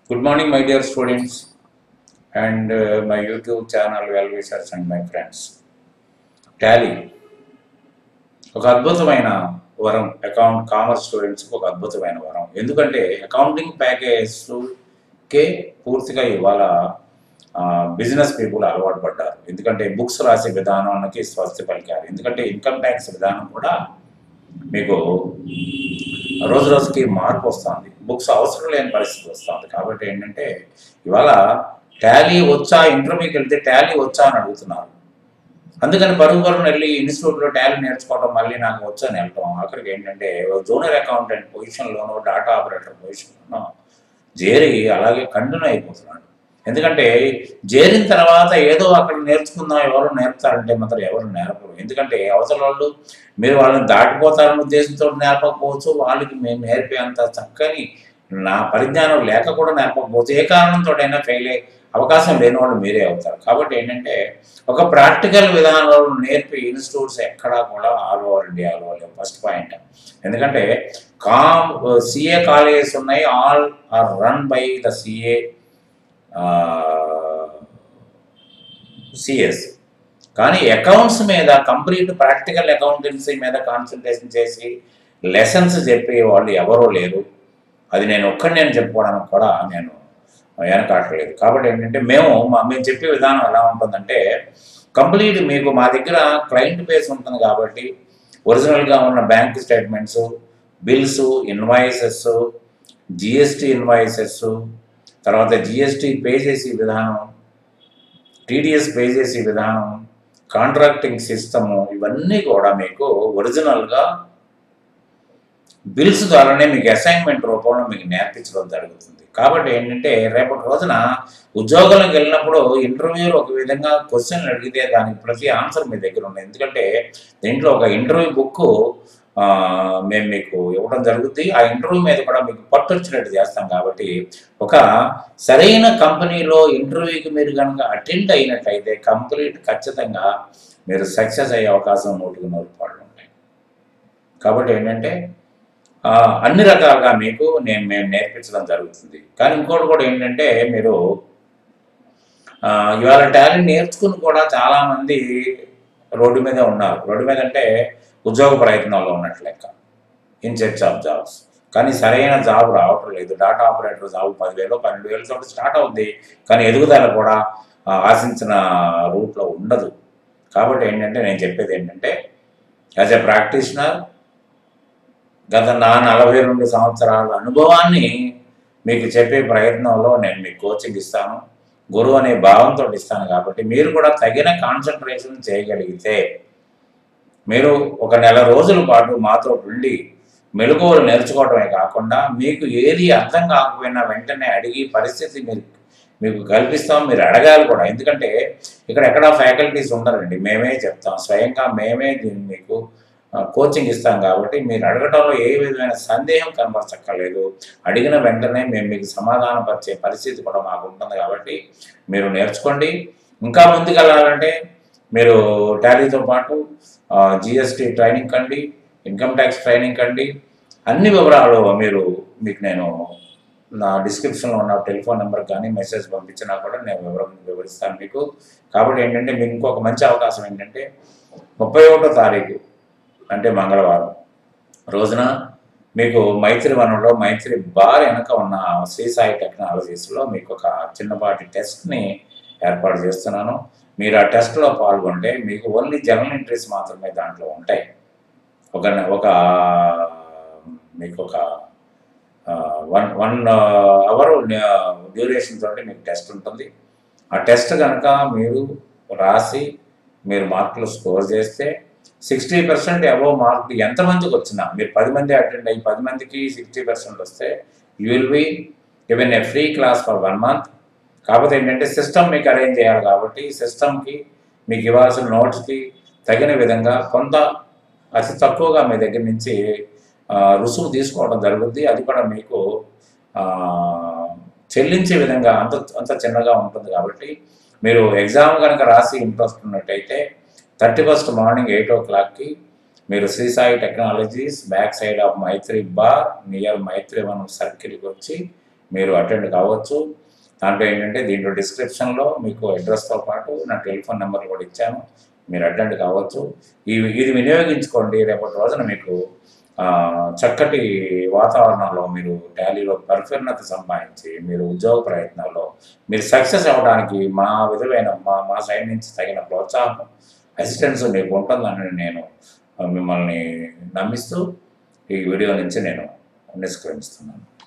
Good morning, my dear students, and uh, my YouTube channel well wishers and my friends. Tally ఒక అద్భుతమైన వరం account commerce స్టూడెంట్స్కి ఒక అద్భుతమైన వరం ఎందుకంటే అకౌంటింగ్ ప్యాకేజ్కే పూర్తిగా ఇవాళ బిజినెస్ పీపుల్ అలవాటు పడ్డారు ఎందుకంటే బుక్స్ రాసే విధానానికి స్వస్తి పలికారు ఎందుకంటే ఇన్కమ్ ట్యాక్స్ విధానం కూడా మీకు రోజు రోజుకి మార్పు వస్తుంది బుక్స్ అవసరం లేని పరిస్థితి వస్తుంది కాబట్టి ఏంటంటే ఇవాళ టాలీ వచ్చా ఇంటర్వ్యూకి వెళ్తే టాలీ వచ్చా అని అడుగుతున్నారు అందుకని పరుగు పరుగున వెళ్ళి ఇన్స్టిట్యూట్లో టాలీ నేర్చుకోవడం మళ్ళీ నాకు వచ్చని వెళ్ళటం అక్కడికి ఏంటంటే జూనియర్ అకౌంటెంట్ పొజిషన్లోనో డాటా ఆపరేటర్ పొజిషన్లోనో చేరి అలాగే కంటిన్యూ అయిపోతున్నాడు ఎందుకంటే చేరిన తర్వాత ఏదో అక్కడ నేర్చుకుందాం ఎవరు నేర్పుతారంటే మాత్రం ఎవరు నేర్పరు ఎందుకంటే అవతల వాళ్ళు మీరు వాళ్ళని దాటిపోతారన్న ఉద్దేశంతో నేర్పకపోవచ్చు వాళ్ళకి మేము నేర్పేంత చక్కని నా పరిజ్ఞానం లేక కూడా నేర్పకపోవచ్చు ఏ కారణంతో అయినా ఫెయిల్ అయ్యే అవకాశం లేని వాళ్ళు మీరే అవుతారు కాబట్టి ఏంటంటే ఒక ప్రాక్టికల్ విధానంలో నేర్పి ఇన్స్టిట్యూట్స్ ఎక్కడా కూడా ఆల్ ఓవర్ ఇండియాలో లేవు ఫస్ట్ పాయింట్ ఎందుకంటే కామ్ సిఏ కాలేజెస్ ఉన్నాయి all are run by the CA CS కానీ అకౌంట్స్ మీద కంప్లీట్ ప్రాక్టికల్ అకౌంటెన్సీ మీద కాన్సన్ట్రేషన్ చేసి లెసన్స్ చెప్పే వాళ్ళు ఎవరూ లేరు అది నేను ఒక్కడి నేను చెప్పుకోవడానికి కూడా నేను వెనకాటలేదు కాబట్టి ఏంటంటే మేము మా- మేము చెప్పే విధానం ఎలా ఉంటుందంటే కంప్లీట్ మీకు మా దగ్గర క్లయింట్ బేస్ ఉంటుంది కాబట్టి ఒరిజినల్గా ఉన్న bank statements bills invoices GST invoices తర్వాత జిఎస్టీ పే చేసే విధానం టీడీఎస్ పే చేసే విధానం కాంట్రాక్టింగ్ సిస్టము ఇవన్నీ కూడా మీకు ఒరిజినల్గా బిల్స్ ద్వారానే మీకు అసైన్మెంట్ రూపంలో మీకు నేర్పించడం జరుగుతుంది కాబట్టి ఏంటంటే రేపటి రోజున ఉద్యోగాలకు వెళ్ళినప్పుడు ఇంటర్వ్యూలో ఒక విధంగా క్వశ్చన్లు అడిగితే దానికి ప్రతి ఆన్సర్ మీ దగ్గర ఉంది ఎందుకంటే దీంట్లో ఒక ఇంటర్వ్యూ బుక్ మేము మీకు ఇవ్వడం జరుగుతుంది ఆ ఇంటర్వ్యూ మీద కూడా మీకు పట్టు వచ్చినట్టు చేస్తాం కాబట్టి ఒక సరైన కంపెనీలో ఇంటర్వ్యూకి మీరు కనుక అటెండ్ అయినట్లయితే కంప్లీట్ ఖచ్చితంగా మీరు సక్సెస్ అయ్యే అవకాశం నూటికి నూరు పాళ్ళు ఉంటాయి కాబట్టి ఏంటంటే ఆ, అన్ని రకాలుగా మీకు నేను మేము నేర్పించడం జరుగుతుంది కానీ ఇంకోటి కూడా ఏంటంటే మీరు ఆ, ఇవాళ టాలెంట్ నేర్చుకుని కూడా చాలామంది రోడ్డు మీదే ఉన్నారు రోడ్డు మీద అంటే ఉద్యోగ ప్రయత్నాల్లో ఉన్నట్లు లెక్క ఇన్ సెర్చ్ ఆఫ్ జాబ్స్ కానీ సరైన జాబ్ రావటం లేదు డాటా ఆపరేటర్ జాబ్ పదివేలు పన్నెండు వేలతో స్టార్ట్ అవుద్ది కానీ ఎదుగుదల కూడా ఆ, ఆశించిన రూట్లో ఉండదు కాబట్టి ఏంటంటే నేను చెప్పేది ఏంటంటే యాజ్ ఎ ప్రాక్టీషనర్ గత నా నలభై రెండు సంవత్సరాల అనుభవాన్ని మీకు చెప్పే ప్రయత్నంలో నేను మీకు కోచింగ్ ఇస్తాను గురువు అనే భావంతో ఇస్తాను కాబట్టి మీరు కూడా తగిన కాన్సన్ట్రేషన్ చేయగలిగితే మీరు ఒక నెల రోజుల పాటు మాతో ఉండి మెలకువలు నేర్చుకోవడమే కాకుండా మీకు ఏది అర్థం కాకపోయినా వెంటనే అడిగి పరిస్థితి మీరు మీకు కల్పిస్తాం మీరు అడగాలి కూడా ఎందుకంటే ఇక్కడ ఎక్కడ ఫ్యాకల్టీస్ ఉండరండి మేమే చెప్తాం స్వయంగా మేమే దీన్ని మీకు ఆ, కోచింగ్ ఇస్తాం కాబట్టి మీరు అడగటంలో ఏ విధమైన సందేహం కనపరచక్కర్లేదు అడిగిన వెంటనే మేము మీకు సమాధానం పరిచే పరిస్థితి కూడా మాకు ఉంటుంది కాబట్టి మీరు నేర్చుకోండి ఇంకా ముందుకెళ్ళాలంటే మీరు టాలీతో పాటు జిఎస్టీ ట్రైనింగ్ కండి ఇన్కమ్ ట్యాక్స్ ట్రైనింగ్ కండి అన్ని వివరాలు మీరు మీకు నేను నా డిస్క్రిప్షన్లో ఉన్న టెలిఫోన్ నెంబర్ కానీ మెసేజ్ పంపించినా కూడా నేను వివరం వివరిస్తాను మీకు కాబట్టి ఏంటంటే మీకు ఇంకొక మంచి అవకాశం ఏంటంటే ముప్పై ఒకటో తారీఖు అంటే మంగళవారం రోజున మీకు మైత్రి వనంలో మైత్రి బార్ వెనక ఉన్న శ్రీ సాయి టెక్నాలజీస్లో మీకు ఒక చిన్నపాటి టెస్ట్ని ఏర్పాటు చేస్తున్నాను మీరు ఆ టెస్ట్లో పాల్గొంటే మీకు ఓన్లీ జనరల్ ఎంట్రీస్ మాత్రమే దాంట్లో ఉంటాయి ఒక ఒక మీకు ఒక వన్ వన్ అవర్ డ్యూరేషన్ తోటి మీకు టెస్ట్ ఉంటుంది ఆ టెస్ట్ కనుక మీరు రాసి మీరు మార్కులు స్కోర్ చేస్తే సిక్స్టీ పర్సెంట్ అబోవ్ మార్క్ ఎంతమందికి వచ్చినా మీరు పది మంది అటెండ్ అయ్యి పది మందికి సిక్స్టీ పర్సెంట్ వస్తే you will be given a free class for one month కాకపోతే ఏంటంటే సిస్టమ్ మీకు అరేంజ్ చేయాలి కాబట్టి సిస్టమ్కి మీకు ఇవ్వాల్సిన నోట్స్కి తగిన విధంగా కొంత అతి తక్కువగా మీ దగ్గర నుంచి ఆ, రుసుము తీసుకోవడం జరుగుద్ది అది కూడా మీకు ఆ, చెల్లించే విధంగా అంత అంత చిన్నగా ఉంటుంది కాబట్టి మీరు ఎగ్జామ్ కనుక రాసి ఇంట్రెస్ట్ ఉన్నట్టయితే థర్టీ ఫస్ట్ మార్నింగ్ ఎయిట్ ఓ క్లాక్కి మీరు Sri Sai Technologies back side of Maitri bar near Maitri Vanam సర్కిల్కి వచ్చి మీరు అటెండ్ కావచ్చు దాంట్లో ఏంటంటే దీంట్లో డిస్క్రిప్షన్లో మీకు అడ్రస్తో పాటు నా టెలిఫోన్ నెంబర్ కూడా ఇచ్చాను మీరు అటెండ్ కావచ్చు ఈ ఇది వినియోగించుకోండి రేపటి రోజున మీకు ఆ, చక్కటి వాతావరణంలో మీరు టాలీలో పరిపూర్ణత సంపాదించి మీరు ఉద్యోగ ప్రయత్నాల్లో మీరు సక్సెస్ అవ్వడానికి మా విధమైన మా మా సైడ్ నుంచి తగిన ప్రోత్సాహం అసిస్టెన్స్ మీకు ఉంటుందని నేను ఆ, మిమ్మల్ని నమ్మిస్తూ ఈ వీడియో నుంచి నేను నిష్క్రమిస్తున్నాను